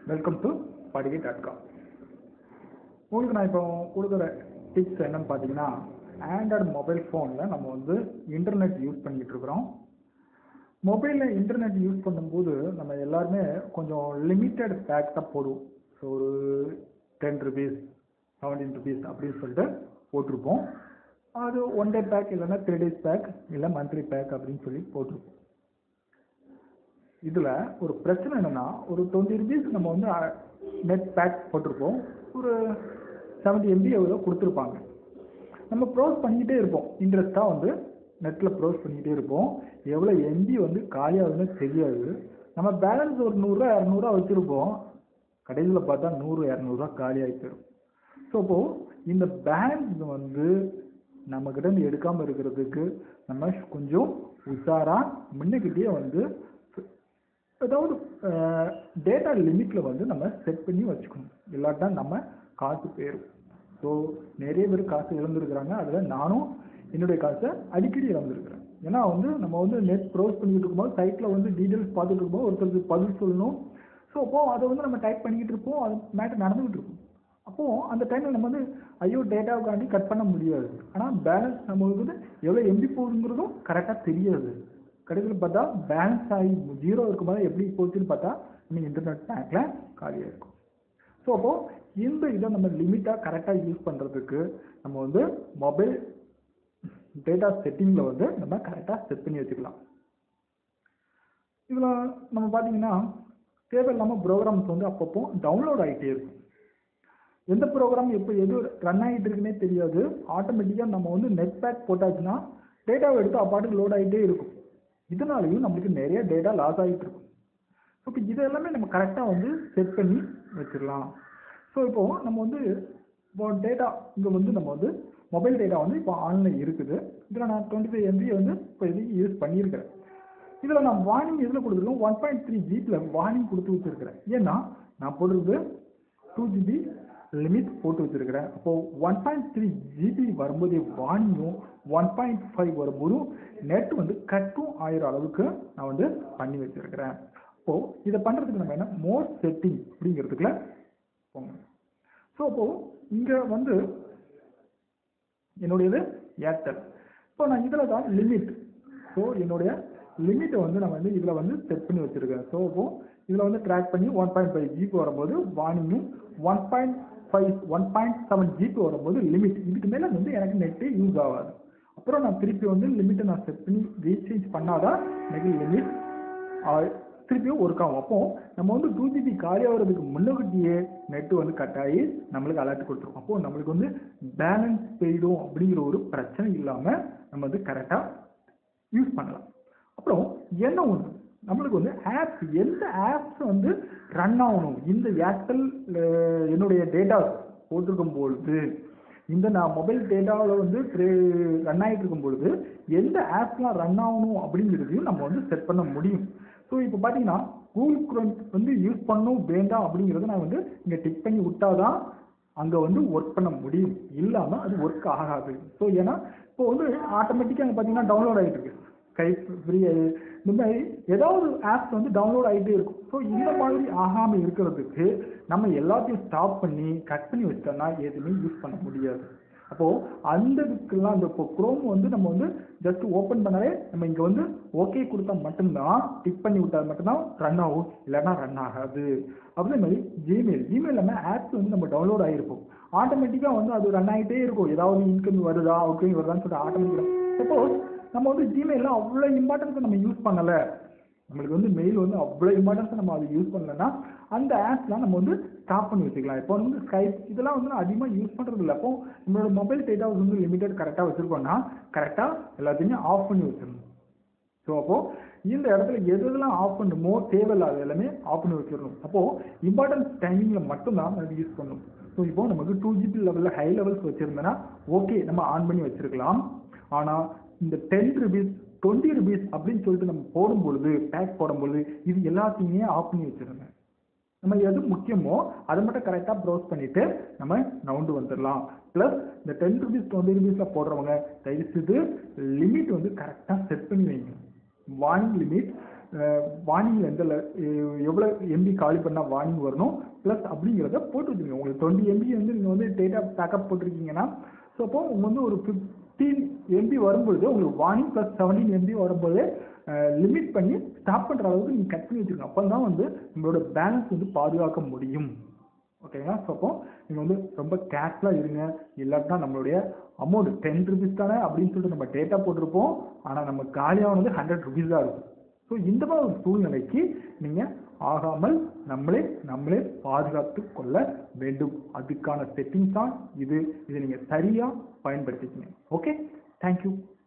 welcome to Padigai dot com உங்களுக்கு நான் இப்போ கொடுக்குற டிப்ஸ் என்னன்னு பார்த்தீங்கன்னா ஆண்ட்ராய்டு மொபைல் ஃபோனில் நம்ம வந்து இன்டர்நெட் யூஸ் பண்ணிக்கிட்டு இருக்கிறோம் மொபைலில் இன்டர்நெட் யூஸ் பண்ணும்போது நம்ம எல்லாருமே கொஞ்சம் லிமிட்டட் பேக் தான் போடுவோம் ஸோ ஒரு டென் ருபீஸ் செவன்டீன் ருபீஸ் அப்படின்னு சொல்லிட்டு போட்டிருப்போம் அது ஒன் டே பேக் இல்லைன்னா த்ரீ டேஸ் பேக் இல்லை மந்த்லி பேக் அப்படின்னு சொல்லி போட்டிருப்போம் இதில் ஒரு பிரச்சனை என்னென்னா ஒரு டுவெண்ட்டி ருபீஸ் நம்ம வந்து நெட் பேக் போட்டிருப்போம் ஒரு செவன்ட்டி எம்பி எவ்வளோ கொடுத்துருப்பாங்க நம்ம ப்ரோஸ் பண்ணிக்கிட்டே இருப்போம் இன்ட்ரெஸ்ட்டாக வந்து நெட்டில் ப்ரோஸ் பண்ணிக்கிட்டே இருப்போம் எவ்வளோ எம்பி வந்து காலியாகுதுன்னு தெரியாது நம்ம பேலன்ஸ் ஒரு நூறுரூவா இரநூறுவா வச்சுருப்போம் கடைசியில் பார்த்தா நூறு இரநூறுவா காலியாகி போயிடும் ஸோ அப்போது இந்த பேலன்ஸ் வந்து நம்மக்கிட்ட இருந்து எடுக்காமல் இருக்கிறதுக்கு நம்ம கொஞ்சம் உஷாராக முன்னக்கிட்டே வந்து ஏதாவது டேட்டா லிமிட்டில் வந்து நம்ம செட் பண்ணி வச்சுக்கணும் இல்லாட்டா நம்ம காசு போயிடும் ஸோ நிறைய பேர் காசு இழந்திருக்கிறாங்க அதில் நானும் என்னுடைய காசை அடிக்கடி இழந்திருக்கிறேன் ஏன்னா வந்து நம்ம வந்து நெட் ப்ரௌஸ் பண்ணிக்கிட்டு இருக்கும்போது சைட்டில் வந்து டீட்டெயில்ஸ் பார்த்துட்டு இருக்கும்போது ஒருத்தருக்கு பதில் சொல்லணும் ஸோ அப்போது அதை வந்து நம்ம டைப் பண்ணிக்கிட்டு இருப்போம் அது மேட்டர் நடந்துகிட்டு இருக்கும் அப்போது அந்த டைமில் நம்ம வந்து ஐயோ டேட்டாவுக்காண்டி கட் பண்ண முடியாது ஆனால் பேலன்ஸ் நம்மளுக்கு வந்து எவ்வளோ எம்பி போகுதுங்கிறதும் கரெக்டாக தெரியாது கடைசியில் பார்த்தா பேலன்ஸ் ஆகி ஜீரோ இருக்கும்போது எப்படி போச்சுன்னு பார்த்தா நம்ம இன்டர்நெட் பேங்க்கில் காலியாக இருக்கும் ஸோ அப்போது இந்த இதை நம்ம லிமிட்டாக கரெக்டாக யூஸ் பண்ணுறதுக்கு நம்ம வந்து மொபைல் டேட்டா செட்டிங்கில் வந்து நம்ம கரெக்டாக செட் பண்ணி வச்சுக்கலாம் இதில் நம்ம பார்த்தீங்கன்னா தேவையில்லாமல் ப்ரோக்ராம்ஸ் வந்து அப்பப்போ டவுன்லோட் ஆகிட்டே இருக்கும் எந்த ப்ரோக்ராம் எப்போ எது ரன் ஆகிட்டு இருக்குன்னே தெரியாது ஆட்டோமேட்டிக்காக நம்ம வந்து நெட் பேக் போட்டாச்சுன்னா டேட்டாவை எடுத்து அப்பாட்டுக்கு லோட் ஆகிட்டே இருக்கும் இதனாலையும் நம்மளுக்கு நிறைய டேட்டா லாஸ் ஆகிட்டு இருக்கும் ஸோ இப்போ இது எல்லாமே நம்ம கரெக்டாக வந்து செட் பண்ணி வச்சிடலாம் ஸோ இப்போது நம்ம வந்து இப்போ டேட்டா இங்கே வந்து நம்ம வந்து மொபைல் டேட்டா வந்து இப்போ ஆன்லைன் இருக்குது இதில் நான் டுவெண்ட்டி ஃபைவ் எம்பி வந்து இப்போ இது யூஸ் பண்ணியிருக்கிறேன் இதில் நான் வார்னிங் எதில் கொடுத்துருக்கேன் ஒன் பாயிண்ட் த்ரீ ஜிபியில் வார்னிங் கொடுத்து வச்சுருக்கிறேன் ஏன்னா நான் போடுறது டூ ஜிபி லிமிட் போட்டு வச்சுருக்கிறேன் அப்போது ஒன் பாயிண்ட் த்ரீ ஜிபி வரும்போதே வார்னிங்கும் ஒன் பாயிண்ட் ஃபைவ் வரும்போதும் நெட் வந்து கட்டும் ஆயிரம் அளவுக்கு நான் வந்து பண்ணி வச்சுருக்கிறேன் அப்போது இதை பண்ணுறதுக்கு நம்ம என்ன மோர் செட்டிங் அப்படிங்கிறதுக்குள்ள போங்க ஸோ அப்போது இங்கே வந்து என்னுடையது ஏர்டெல் இப்போ நான் இதில் தான் லிமிட் ஸோ என்னுடைய லிமிட்டை வந்து நான் வந்து இதில் வந்து செட் பண்ணி வச்சுருக்கேன் ஸோ அப்போ இதில் வந்து ட்ராக் பண்ணி ஒன் பாயிண்ட் ஃபைவ் ஜிபி வரும்போது வார்னிங்கும் one point five one point seven GB வரும்போது லிமிட் இதுக்கு மேலே வந்து எனக்கு நெட்டு யூஸ் ஆகாது அப்புறம் நான் திருப்பி வந்து லிமிட்டை நான் செட் பண்ணி ரீசேஞ்ச் பண்ணாதான் எனக்கு லிமிட் திருப்பியும் ஒர்க் ஆகும் அப்போ நம்ம வந்து டூ ஜிபி காலி ஆகிறதுக்கு முன்னக்கூட்டியே நெட்டு வந்து கட் ஆகி நம்மளுக்கு அலர்ட் கொடுத்துரும் அப்போ நம்மளுக்கு வந்து பேலன்ஸ் போயிடும் அப்படிங்கிற ஒரு பிரச்சனை இல்லாமல் நம்ம வந்து கரெக்டாக யூஸ் பண்ணலாம் அப்புறம் என்ன ஒன்று நம்மளுக்கு வந்து ஆப்ஸ் எந்த ஆப்ஸ் வந்து ரன் ஆகணும் இந்த ஏர்டெல் என்னுடைய டேட்டா போட்டிருக்கும் பொழுது இந்த நான் மொபைல் டேட்டாவில் வந்து ரன் ஆகிட்டு இருக்கும் பொழுது எந்த ஆப்ஸ்லாம் ரன் ஆகணும் அப்படிங்கிறதையும் நம்ம வந்து செட் பண்ண முடியும் ஸோ இப்போ பார்த்தீங்கன்னா கூகுள் குரோம் வந்து யூஸ் பண்ணணும் வேண்டாம் அப்படிங்கிறத நான் வந்து இங்கே டிக் பண்ணி விட்டாதான் அங்கே வந்து ஒர்க் பண்ண முடியும் இல்லாமல் அது ஒர்க் ஆகாது ஸோ ஏன்னா இப்போ வந்து ஆட்டோமேட்டிக்காக அங்கே பார்த்தீங்கன்னா டவுன்லோட் ஆகிட்டு இருக்கு ஸ்கைப் ஃப்ரீ இந்த மாதிரி ஏதாவது ஆப்ஸ் வந்து டவுன்லோட் ஆகிட்டே இருக்கும் ஸோ இந்த மாதிரி ஆகாமல் இருக்கிறதுக்கு நம்ம எல்லாத்தையும் ஸ்டாப் பண்ணி கட் பண்ணி வச்சிட்டோம்னா எதுவுமே யூஸ் பண்ண முடியாது அப்போது அந்த இதுக்கெல்லாம் அந்த இப்போ குரோம் வந்து நம்ம வந்து ஜஸ்ட் ஓப்பன் பண்ணாலே நம்ம இங்கே வந்து ஓகே கொடுத்தா மட்டும்தான் டிக் பண்ணி விட்டால் மட்டும்தான் ரன் ஆகும் இல்லைன்னா ரன் ஆகாது அதே மாதிரி ஜிமெயில் ஜிமெயில் நம்ம ஆப்ஸ் வந்து நம்ம டவுன்லோட் ஆகிருப்போம் ஆட்டோமேட்டிக்காக வந்து அது ரன் ஆகிட்டே இருக்கும் ஏதாவது இன்கம் வருதா அவுட்கோயிங் வருதான்னு சொல்லிட்டு ஆட்டோமேட்டிக்காக சப்போஸ் நம்ம வந்து ஜிமெயிலில் அவ்வளோ இம்பார்ட்டன்ஸ் நம்ம யூஸ் பண்ணலை நம்மளுக்கு வந்து மெயில் வந்து அவ்வளோ இம்பார்ட்டன்ஸ் நம்ம அதை யூஸ் பண்ணலன்னா அந்த ஆப்ஸ்லாம் நம்ம வந்து ஸ்டாப் பண்ணி வச்சுக்கலாம் இப்போ வந்து ஸ்கைப் இதெல்லாம் வந்து அதிகமாக யூஸ் பண்ணுறது இல்லை அப்போ நம்மளோட மொபைல் டேட்டா வந்து லிமிட்டட் கரெக்டாக வச்சுருக்கோம்னா கரெக்டாக எல்லாத்தையுமே ஆஃப் பண்ணி வச்சிடணும் ஸோ அப்போது இந்த இடத்துல எது எதெல்லாம் ஆஃப் பண்ணுமோ தேவையில்லாத எல்லாமே ஆஃப் பண்ணி வச்சிடணும் அப்போது இம்பார்ட்டன்ஸ் டைமிங்கில் மட்டும்தான் அது யூஸ் பண்ணணும் ஸோ இப்போ நமக்கு டூ ஜிபி லெவலில் ஹை லெவல்ஸ் வச்சுருந்தோன்னா ஓகே நம்ம ஆன் பண்ணி வச்சுருக்கலாம் ஆனால் இந்த டென் ருபீஸ் டுவெண்ட்டி ருபீஸ் அப்படின்னு சொல்லிட்டு நம்ம போடும் பொழுது பேக் போடும் பொழுது இது எல்லாத்தையுமே ஆஃப் பண்ணி வச்சிருங்க நம்ம எது முக்கியமோ அதை மட்டும் கரெக்டாக ப்ரௌஸ் பண்ணிவிட்டு நம்ம நவுண்டு வந்துடலாம் ப்ளஸ் இந்த டென் ருபீஸ் டுவெண்ட்டி ருபீஸில் போடுறவங்க தயவுசெய்து லிமிட் வந்து கரெக்டாக செட் பண்ணி வைங்க வார்னிங் லிமிட் வார்னிங் எந்த எவ்வளோ எம்பி காலி பண்ணால் வார்னிங் வரணும் ப்ளஸ் அப்படிங்கிறத போட்டு வச்சுருங்க உங்களுக்கு டுவெண்ட்டி எம்பி வந்து நீங்கள் வந்து டேட்டா பேக்கப் போட்டிருக்கீங்கன்னா ஸோ அப்போ உங்களுக்கு வந்து ஒரு ஃபிஃப்டீன் எம்பி வரும்பொழுது உங்களுக்கு வார்னிங் ப்ளஸ் செவன்டீன் எம்பி வரும்போது லிமிட் பண்ணி ஸ்டாப் பண்ணுற அளவுக்கு நீங்கள் கட் பண்ணி வச்சுருங்க அப்போ தான் வந்து உங்களோட பேலன்ஸ் வந்து பாதுகாக்க முடியும் ஓகேங்களா ஸோ அப்போ நீங்கள் வந்து ரொம்ப கேர்ஃபுல்லாக இருங்க இல்லாட்டா நம்மளுடைய அமௌண்ட் டென் ருபீஸ் தானே அப்படின்னு சொல்லிட்டு நம்ம டேட்டா போட்டிருப்போம் ஆனால் நம்ம காலியானது ஹண்ட்ரட் ருபீஸ் தான் இருக்கும் ஸோ இந்த மாதிரி ஒரு சூழ்நிலைக்கு நீங்கள் ஆகாமல் நம்மளே நம்மளே பாதுகாத்து கொள்ள வேண்டும் அதுக்கான செட்டிங்ஸ் தான் இது இதை நீங்கள் சரியாக பயன்படுத்திக்கணும் ஓகே தேங்க்யூ